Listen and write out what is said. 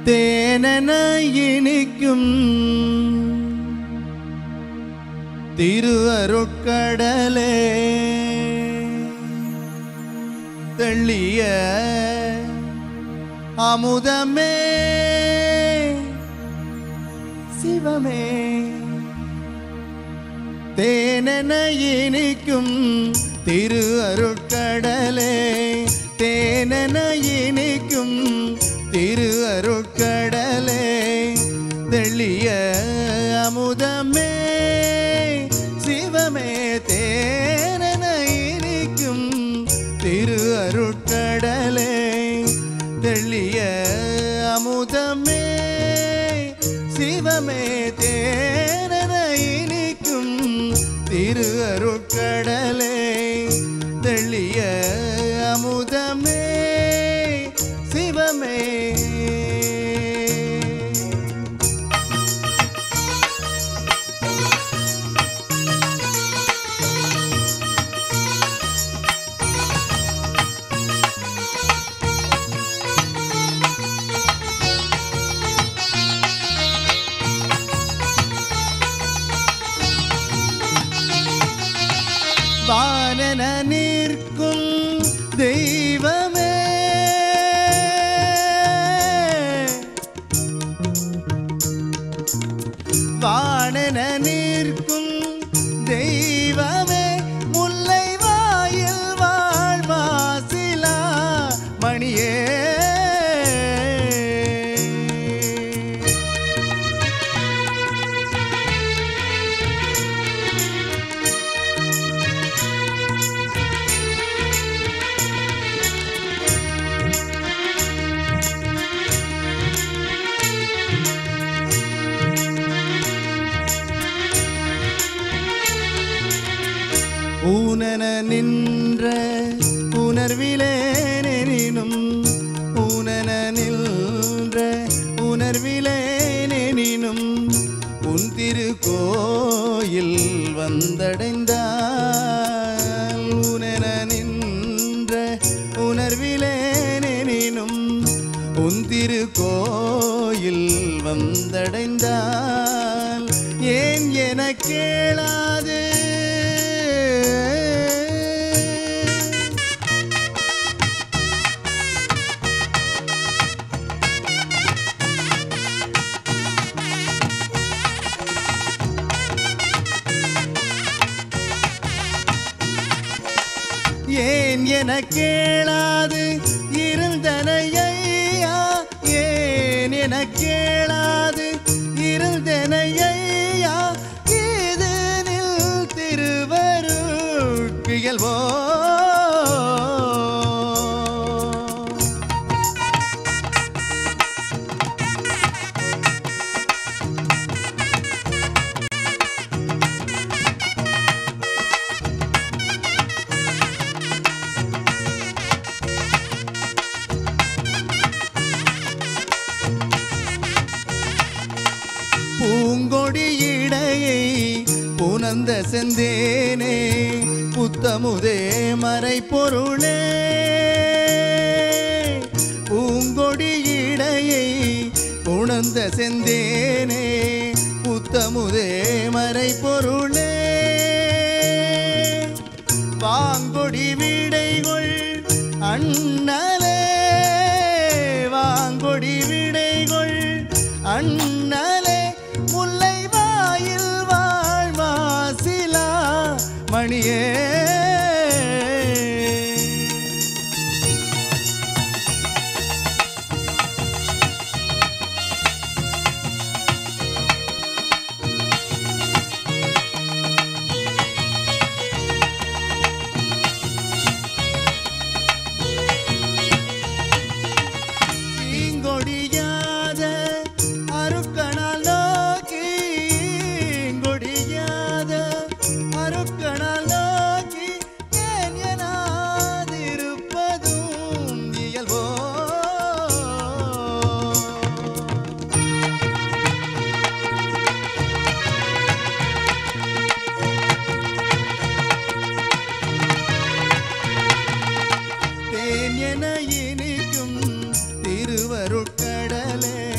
தேனென இனிக்கும் திருவருட்கடலே தெள்ளிய அமுதமே சிவமே தேனென இனிக்கும் திரு அருட்கடலே தேனென இனிக்கும் திரு அருட்கடலே தெள்ளிய அமுதமே சிவமே தேனென இனிக்கும் திரு அருட்கடலே தெள்ளிய அமுதமே சிவமே தேனென இனிக்கும் திரு அருட்கடலே தெள்ளிய அமுதமே சிவமே வானன நிற்கும் தெய்வமே வானன நிற்கும் தெய்வமே முல்லை வாயில் வாழ்வாசிலா மணியே ஊனன நின்ற உணர்விலேனெனினும் ஊனன நின்ற உணர்விலேனெனினும் உன் திருக்கோயில் வந்தடைந்தால் ஊனன நின்ற உணர்விலேனெனினும் உன் திருக்கோயில் வந்தடைந்தால் ஏன் என கேளாது ஏன் என கேளாது இருந்தனையா ஏன் என கேளாது இருந்தனையா இது நில் திருவருட்கியல்வோ பூங்கொடி இடையை புனந்த செந்தேனே புத்தமுதே மறை பொருளே பூங்கொடி இடையை புணர்ந்த செந்தேனே புத்தமுதே மறை பொருளே வாங்கொடி விடைகொள் அண்ணலே வாங்கொடி விடைகொள் அண்ணலே முல்லை வாயில் வாழ்வாசிலா மணியே தீங்கொடியாத அருக்கணால் நோக்கி கொடியாத அருக்கணால் நோக்கி ஏன் எனாதிருப்பதும் இயல்போ தேன் என இனிக்கும் திருவருட்கடலே